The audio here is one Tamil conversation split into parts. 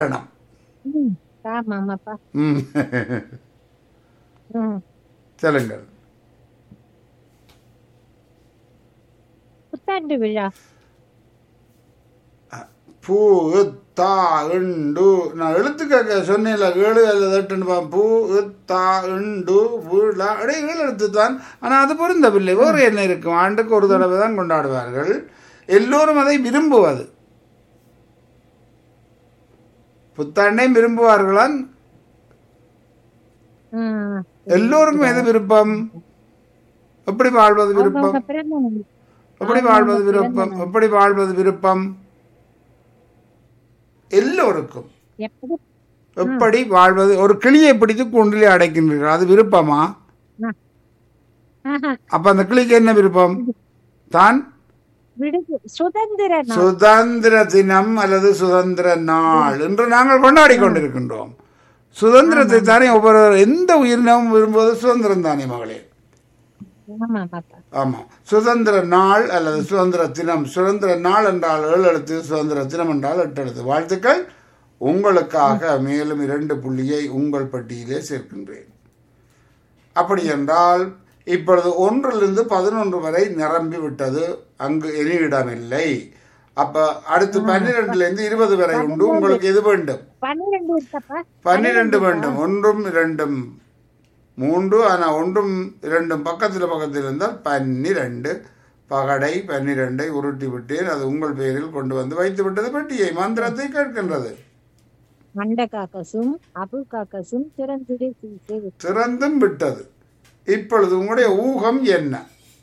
காரணம் ம், ஆமாமாப்பா ம் ம் சொல்லுங்கள் புத்தாண்டு விழா பூ தா இண்டு நான் எழுத்து கேட்க சொன்னேன்ல ஏழு அல்லது எட்டுன்னு பா பூ தா இண்டு விழா அடே ஏழு எழுத்து தான் ஆனால் அது பொருந்தவில்லை வேறு என்ன இருக்கும் ஆண்டுக்கு ஒரு தடவை தான் கொண்டாடுவார்கள் எல்லோரும் அதை விரும்புவது புத்தாண்டையும் விரும்புவார்களான் ம். எல்லோருக்கும் எது விருப்பம் எப்படி வாழ்வது விருப்பம் அவங்க பிறந்த நாள். எப்படி வாழ்வது விருப்பம் எப்படி வாழ்வது விருப்பம் எல்லோருக்கும் எப்படி எப்படி வாழ்வது ஒரு கிளியை பிடித்து கூண்டிலே அடைக்கின்றீர்கள் அது விருப்பமா ஆ. ஆஹா, அப்ப அந்த கிளிக்கு என்ன விருப்பம் தான் விடுது சுதந்திர நாள் சுதந்திர தினம் அல்லது சுதந்திர நாள் என்று நாங்கள் கொண்டாடி கொண்டிருக்கின்றோம் சுதந்திரத்தை தானே ஒவ்வொரு எந்த உயிரினமும் விரும்புவது சுதந்திரம் தானே மகளே ஆமாமாப்பா ஆமாம் சுதந்திர நாள் அல்லது சுதந்திர தினம் சுதந்திர நாள் என்றால் ஏழு எழுத்து சுதந்திர தினம் என்றால் எட்டு எழுத்து வாழ்த்துக்கள் உங்களுக்காக மேலும் இரண்டு புள்ளியை உங்கள் பட்டியலே சேர்க்கின்றேன் அப்படி என்றால் இப்பொழுது ஒன்றிலிருந்து பதினொன்று வரை நிரம்பி விட்டது அங்கு இனி இடமில்லை அப்ப அடுத்து பன்னிரெண்டுல இருந்து இருபது வரை உண்டு உங்களுக்கு எது வேண்டும் பன்னிரெண்டு இருக்கப்பா பன்னிரெண்டு வேண்டும் ஒன்றும் இரண்டும் மூன்று ஆனா ஒன்றும் இரண்டும் பக்கத்தில் பக்கத்தில் இருந்தால் பன்னிரண்டு பகடை பன்னிரெண்டை உருட்டி விட்டேன் அது உங்கள் பெயரில் கொண்டு வந்து வைத்து விட்டது பெட்டியை மந்திரத்தை கேட்கின்றது மண்ட காக்கசும் அபு காக்கசும் திறந்துடு சீசே திறந்தும் விட்டது இப்பொழுது உங்களுடைய ஊகம் என்ன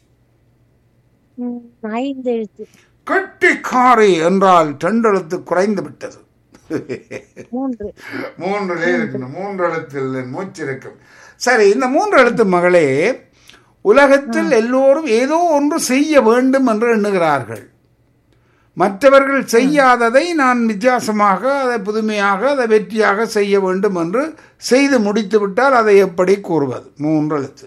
ம், ஐந்து எழுத்து கெட்டிக்காரி என்றால் டெண்டெழுத்து குறைந்து விட்டது மூன்று மூன்றிலே இருக்கணும் மூன்று எழுத்தில் மூச்சு இருக்கும் சரி இந்த மூன்று எழுத்து மகளே உலகத்தில் எல்லோரும் ஏதோ ஒன்று செய்ய வேண்டும் என்று எண்ணுகிறார்கள் மற்றவர்கள் செய்யாததை நான் வித்தியாசமாக அதை புதுமையாக அதை வெற்றியாக செய்ய வேண்டும் என்று செய்து முடித்து விட்டால் அதை எப்படி கூறுவது மூன்று எழுத்து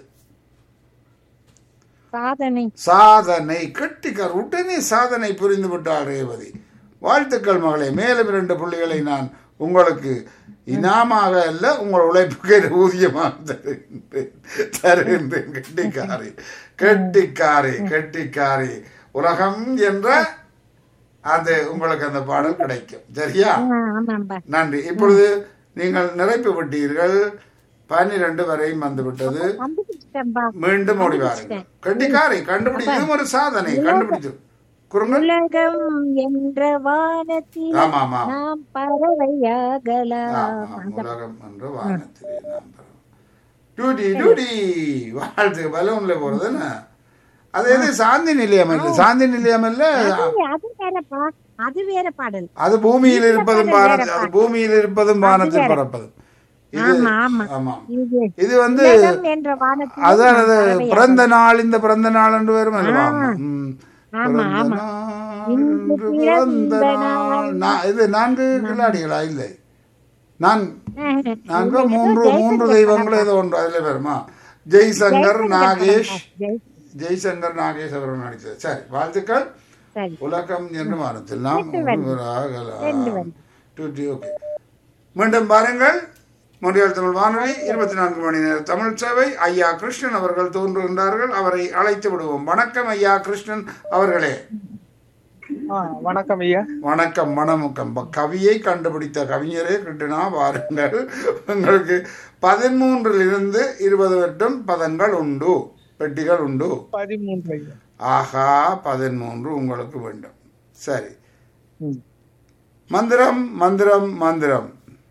சாதனை சாதனை கெட்டிக்கார் உடனே சாதனை புரிந்து விட்டாள் ரேவதி வாழ்த்துக்கள் மகளே மேலும் இரண்டு புள்ளிகளை நான் உங்களுக்கு இனாமாக அல்ல உங்கள் உழைப்புக்கு ஊதியமாக தருகின்றேன் தருகின்றேன் கெட்டிக்காரி கெட்டிக்காரி கெட்டிக்காரி உலகம் என்ற அது உங்களுக்கு அந்த பாடல் கிடைக்கும் சரியா ஆ, ஆமாம்பா நன்றி இப்பொழுது நீங்கள் நிறைப்பு விட்டீர்கள் பன்னிரண்டு வரையும் வந்து விட்டது கண்டுபிடிச்சிட்டேன்பா மீண்டும் ஓடி வாருங்கள் கண்டிக்காரை கண்டுபிடி இதுவும் ஒரு சாதனை கண்டுபிடிச்சு குறுங்கள் உலகம் என்ற வானத்தில் ஆமா ஆமா நாம் பறவையாகலாம் ஆமா, உலகம் என்ற வானத்திலே நாம் பறவை. டூடி டூடி வாழ்த்து பலூன்ல போறது என்ன அது எது சாந்தி நிலையம் இல்ல சாந்தி நிலையம் இல்ல அது அது வேறப்பா அது வேற பாடல் அது பூமியில் இருப்பதும் வானத்தில் அது பூமியில் இருப்பதும் வானத்தில் பறப்பதும் இது ஆமா ஆமா ஆமா இது இது வந்து உலகம் என்ற வானத்தில் அதான் அது பிறந்த நாள் இந்த பிறந்த நாள் என்று வரும் அல்லவா? ம். ஆமா, பிறந்த ஆமா. நாள் இன்று என்று பிறந்த பிறந்த நாள் நா- இது நான்கு கில்லாடிகளா இல்லை நான் நான்கு மூன்று மூன்று தெய்வங்கள் ஏதோ ஒன்று அதுல வருமா ஜெய்சங்கர் நாகேஷ் ஜெய்சங்கர் நாகேஷ் அவர்கள் நடித்தது சரி வாழ்த்துக்கள் சரி உலகம் என்று வானத்தில் நாம் ரெண்டு ஒருவராகலாம் டூட்டி ஓகே மீண்டும் பாருங்கள் மொழியால் தமிழ் வானொலி இருபத்தி நான்கு மணி நேர தமிழ் சேவை ஐயா கிருஷ்ணன் அவர்கள் தோன்றுகின்றார்கள் அவரை அழைத்து விடுவோம் வணக்கம் ஐயா கிருஷ்ணன் அவர்களே ஆ, வணக்கம் ஐயா வணக்கம் வணக்கம் கவியை கண்டுபிடித்த கவிஞரே கிருஷ்ணனா வாருங்கள் உங்களுக்கு பதிமூன்றில் இருந்து இருபது வட்டம் பதங்கள் உண்டு பெட்டிகள் உண்டு பதிமூன்று ஐயா ஆஹா பதிமூன்று உங்களுக்கு வேண்டும் சரி ம். மந்திரம் மந்திரம் மந்திரம்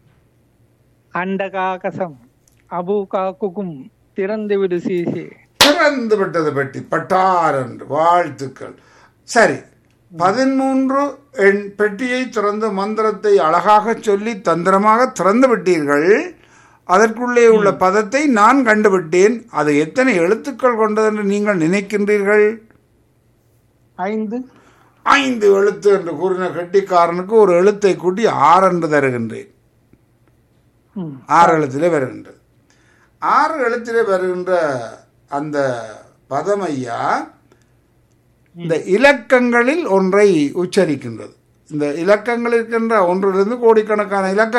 அண்டகாகசம் அபுகாக்குக்கும் திறந்து விடு சீசி திறந்து விட்டது பெட்டி பட்டார் என்று வாழ்த்துக்கள் சரி பதிமூன்று எண் பெட்டியை திறந்து மந்திரத்தை அழகாக சொல்லி தந்திரமாக திறந்து விட்டீர்கள் அதற்குள்ளே உள்ள பதத்தை நான் கண்டுவிட்டேன் அது எத்தனை எழுத்துக்கள் கொண்டது என்று நீங்கள் நினைக்கின்றீர்கள் ஐந்து ஐந்து எழுத்து என்று கூறின கெட்டிக்காரனுக்கு ஒரு எழுத்தை கூட்டி ஆறு என்று தருகின்றேன் ம். ஆறு எழுத்திலே வருகின்றது ஆறு எழுத்திலே வருகின்ற அந்த பதம் ஐயா இந்த இலக்கங்களில் ஒன்றை உச்சரிக்கின்றது இந்த இலக்கங்கள் இருக்கின்ற ஒன்றிலிருந்து கோடிக்கணக்கான இலக்க